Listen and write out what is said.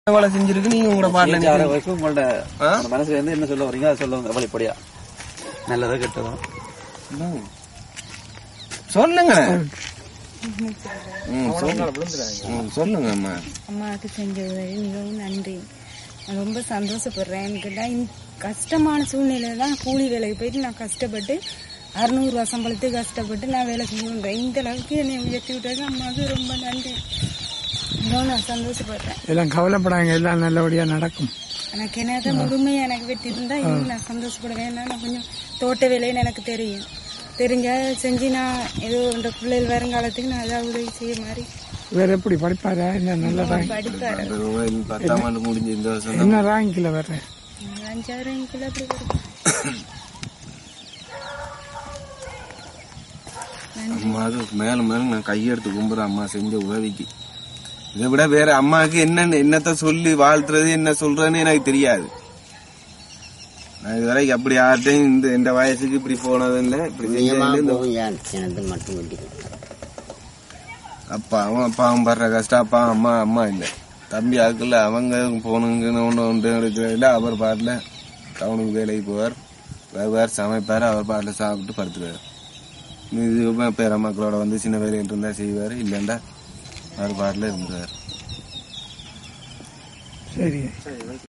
வேலை செஞ்சிருக்கு நீங்க உங்களோட பாடல இருபத்தி ஆறு வயசு உங்களோட ஆ? உங்களோட மனசுல இருந்து என்ன சொல்ல வரீங்க அதை சொல்லுங்க வழிப்படியா நல்லதோ கெட்டதோ சொல்லுங்க ம், சொல்லுங்க ம், சொல்லுங்க அம்மா அம்மாவுக்கு செஞ்ச உதவி மிகவும் நன்றி நான் ரொம்ப சந்தோஷப்படுறேன் கேட்டா இந்த கஷ்டமான சூழ்நிலையில தான் கூலி வேலைக்கு போயிட்டு நான் கஷ்டப்பட்டு அறுநூறுவா சம்பளத்துக்கு கஷ்டப்பட்டு நான் வேலை செஞ்சு கொண்டேன் இந்த அளவுக்கு என்னை உயர்த்தி விட்டது அம்மாவுக்கு ரொம்ப நன்றி மிகவும் நான் சந்தோஷப்படுறேன் எல்லாம் கவலைப்படாங்க எல்லாம் நல்லபடியா நடக்கும் எனக்கு என்னதான் முழுமையா எனக்கு வெட்டி இருந்தா இன்னும் நான் சந்தோஷப்படுவேன் ஏன்னா நான் கொஞ்சம் தோட்ட வேலைன்னு எனக்கு தெரியும் தெரிஞ்சா செஞ்சு நான் ஏதோ இந்த பிள்ளைகள் வருங்காலத்துக்கு நான் ஏதாவது உதவி செய்ய மாதிரி வேற எப்படி படிப்பாரா என்ன நல்ல ரேங்க் படிப்பாரு இந்த மொபைல் பத்தாம் ஆண்டு முடிஞ்ச இந்த வருஷம் தான். என்ன ரேங்க்ல வர்ற அஞ்சாயிரம் கிலோ அப்படி வரும் அம்மாவுக்கு மேலும் மேலும் நான் கையெடுத்து கும்புறேன் அம்மா செஞ்ச உதவிக்கு இதை விட வேற அம்மாவுக்கு என்னன்னு என்னத்த சொல்லி வாழ்த்துறது என்ன சொல்றதுன்னு எனக்கு தெரியாது நான் இதுவரைக்கும் அப்படி யார்ட்டையும் இந்த இந்த வயசுக்கு இப்படி போனதும் இல்லை இப்படி செஞ்சதும் இல்லை. இந்த எனக்கு மட்டும் வேண்டியது அப்பா அவன் அப்பாவும் படுற கஷ்டம் அப்பா அம்மா அம்மா இல்லை தம்பி ஆக்கல அவங்க போனுங்கன்னு ஒன்று ஒன்று எடுக்கிறதில்ல அவர் பாட்டில் டவுனுக்கு வேலைக்கு போவார் வருவார் சமைப்பார் அவர் பாட்டில் சாப்பிட்டு படுத்துருவார் இது பேர மக்களோட வந்து சின்ன வேலையில் இருந்தால் செய்வார் இல்லைண்டா அவர் பாட்டில் இருந்துருவார் சரி